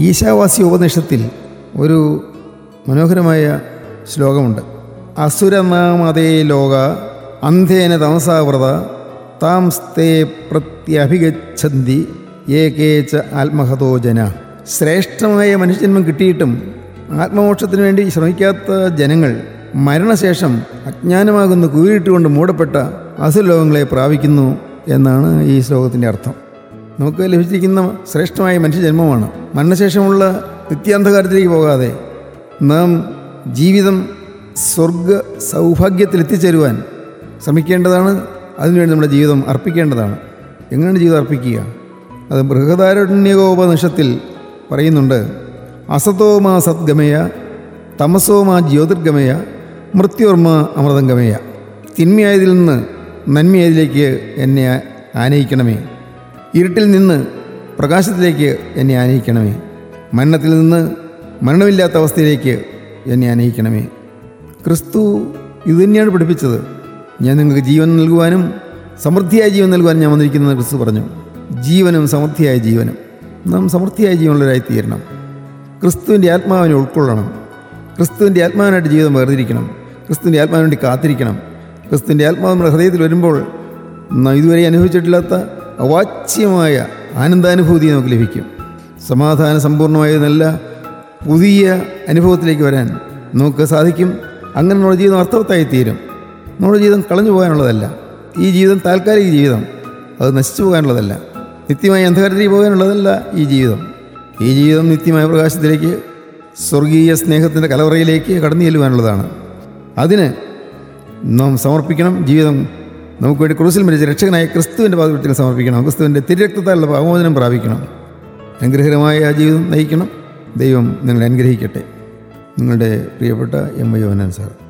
ഈശാവാസി ഉപനിഷത്തിൽ ഒരു മനോഹരമായ ശ്ലോകമുണ്ട് അസുരനാമതേ ലോക അന്ധേന തമസാവൃത താം സ്തേ പ്രത്യഭിഗച്ഛന്തി ഏകേച്ച ആത്മഹതോ ജന ശ്രേഷ്ഠമായ മനുഷ്യജന്മം കിട്ടിയിട്ടും ആത്മമോക്ഷത്തിന് വേണ്ടി ശ്രമിക്കാത്ത ജനങ്ങൾ മരണശേഷം അജ്ഞാനമാകുന്ന കുവിയിട്ടുകൊണ്ട് മൂടപ്പെട്ട അസുലോകങ്ങളെ പ്രാപിക്കുന്നു എന്നാണ് ഈ ശ്ലോകത്തിൻ്റെ അർത്ഥം നമുക്ക് ലഭിച്ചിരിക്കുന്ന ശ്രേഷ്ഠമായ മനുഷ്യജന്മമാണ് മരണശേഷമുള്ള നിത്യാന്ധകാരത്തിലേക്ക് പോകാതെ നാം ജീവിതം സ്വർഗ സൗഭാഗ്യത്തിൽ എത്തിച്ചേരുവാൻ ശ്രമിക്കേണ്ടതാണ് അതിനുവേണ്ടി നമ്മുടെ ജീവിതം അർപ്പിക്കേണ്ടതാണ് എങ്ങനെയാണ് ജീവിതം അർപ്പിക്കുക അത് ബൃഹദാരണ്യകോപനിഷത്തിൽ പറയുന്നുണ്ട് അസതോമാ സദ്ഗമയ തമസോമാ ജ്യോതിർഗമയ മൃത്യോർമ അമൃതംഗമയ തിന്മയായതിൽ നിന്ന് നന്മയായതിലേക്ക് എന്നെ ആനയിക്കണമേ ഇരുട്ടിൽ നിന്ന് പ്രകാശത്തിലേക്ക് എന്നെ ആനയിക്കണമേ മരണത്തിൽ നിന്ന് മരണമില്ലാത്ത അവസ്ഥയിലേക്ക് എന്നെ ആനയിക്കണമേ ക്രിസ്തു ഇതുതന്നെയാണ് പഠിപ്പിച്ചത് ഞാൻ നിങ്ങൾക്ക് ജീവൻ നൽകുവാനും സമൃദ്ധിയായ ജീവൻ നൽകുവാനും ഞാൻ വന്നിരിക്കുന്നത് ക്രിസ്തു പറഞ്ഞു ജീവനും സമൃദ്ധിയായ ജീവനും നാം സമൃദ്ധിയായ ജീവനുള്ളവരായി തീരണം ക്രിസ്തുവിൻ്റെ ആത്മാവിനെ ഉൾക്കൊള്ളണം ക്രിസ്തുവിൻ്റെ ആത്മാവിനായിട്ട് ജീവിതം വേർതിരിക്കണം ക്രിസ്തുവിൻ്റെ ആത്മാവിന് വേണ്ടി കാത്തിരിക്കണം ക്രിസ്തുവിൻ്റെ ആത്മാവ് നമ്മുടെ ഹൃദയത്തിൽ വരുമ്പോൾ നാം ഇതുവരെ അനുഭവിച്ചിട്ടില്ലാത്ത അവാച്യമായ ആനന്ദാനുഭൂതി നമുക്ക് ലഭിക്കും സമാധാന സമ്പൂർണ്ണമായ നല്ല പുതിയ അനുഭവത്തിലേക്ക് വരാൻ നമുക്ക് സാധിക്കും അങ്ങനെ നമ്മുടെ ജീവിതം അർത്ഥവത്തായി തീരും നമ്മുടെ ജീവിതം കളഞ്ഞു പോകാനുള്ളതല്ല ഈ ജീവിതം താൽക്കാലിക ജീവിതം അത് നശിച്ചു പോകാനുള്ളതല്ല നിത്യമായ അന്ധകാരത്തിലേക്ക് പോകാനുള്ളതല്ല ഈ ജീവിതം ഈ ജീവിതം നിത്യമായ പ്രകാശത്തിലേക്ക് സ്വർഗീയ സ്നേഹത്തിൻ്റെ കലവറയിലേക്ക് കടന്നു ചെല്ലുവാനുള്ളതാണ് അതിന് നാം സമർപ്പിക്കണം ജീവിതം നമുക്ക് വേണ്ടി ക്രൂസിൽ മരിച്ച രക്ഷകനായ ക്രിസ്തുവിൻ്റെ പാദത്തിൽ സമർപ്പിക്കണം ക്രിസ്തുവിൻ്റെ തിരക്തത്താലുള്ള പാമോചനം പ്രാപിക്കണം അനുഗ്രഹകരമായ ആ ജീവിതം നയിക്കണം ദൈവം നിങ്ങളെ അനുഗ്രഹിക്കട്ടെ നിങ്ങളുടെ പ്രിയപ്പെട്ട എം വൈ യോഹനാൻ സാർ